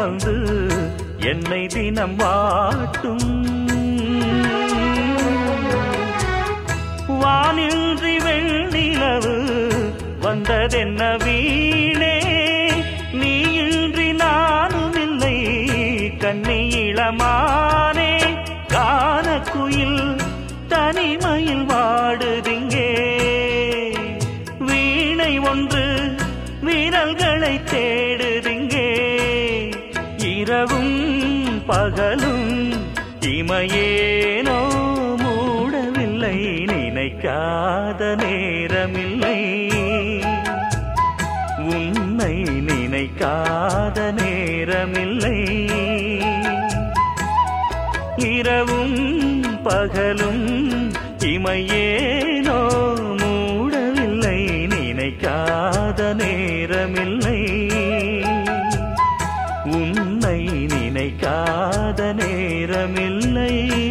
வந்து என்னை தினம் வாட்டும் வானின்றி வெண்ணிலவு வந்ததென்ன வீணே நீ இன்றி நானும் இல்லை கண்ணி இளமானே கானக்குயில் தனிமையில் வாடுதிங்கே வீணை ஒன்று வீரல்களை தேடுதிங்கே இரவும் பகலும் இமையேனோ மூடவில்லை நினைக்காத நேரமில்லை உன்னை நினைக்காத நேரமில்லை இரவும் பகலும் இமையேனோ மூடவில்லை நினைக்காத நேரமில்லை உன்னை நினைக்காத நேரமில்லை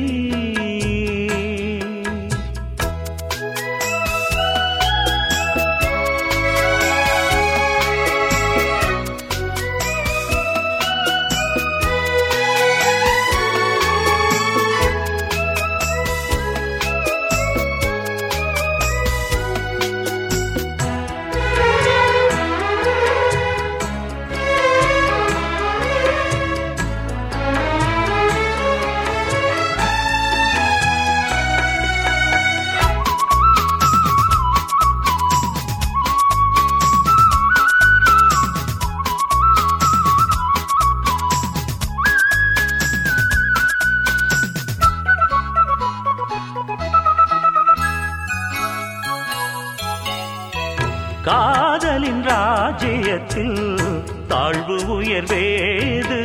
காதலின் ராஜ்யத்தில் தாழ்வு உயர்வேது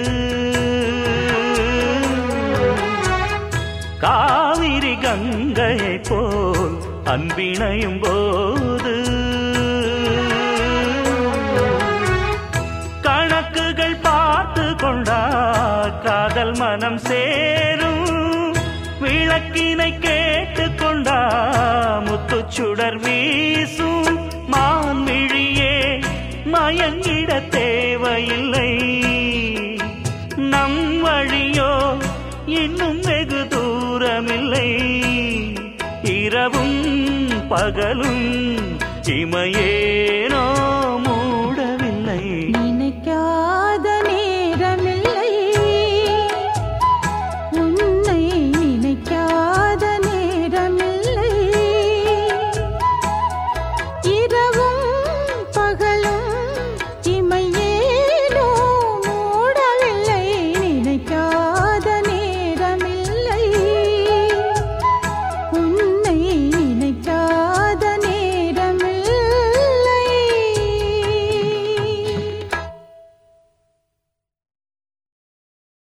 காவிரி கங்கையை போல் அன்பிணையும் போது கணக்குகள் பார்த்து கொண்டா காதல் மனம் சேரும் விளக்கினை கேட்டு கொண்டா முத்துச்சுடர் வீசும் மான்மிழியே மயங்கிட தேவையில்லை நம் வழியோ இன்னும் வெகு தூரமில்லை இரவும் பகலும் இமையேனோ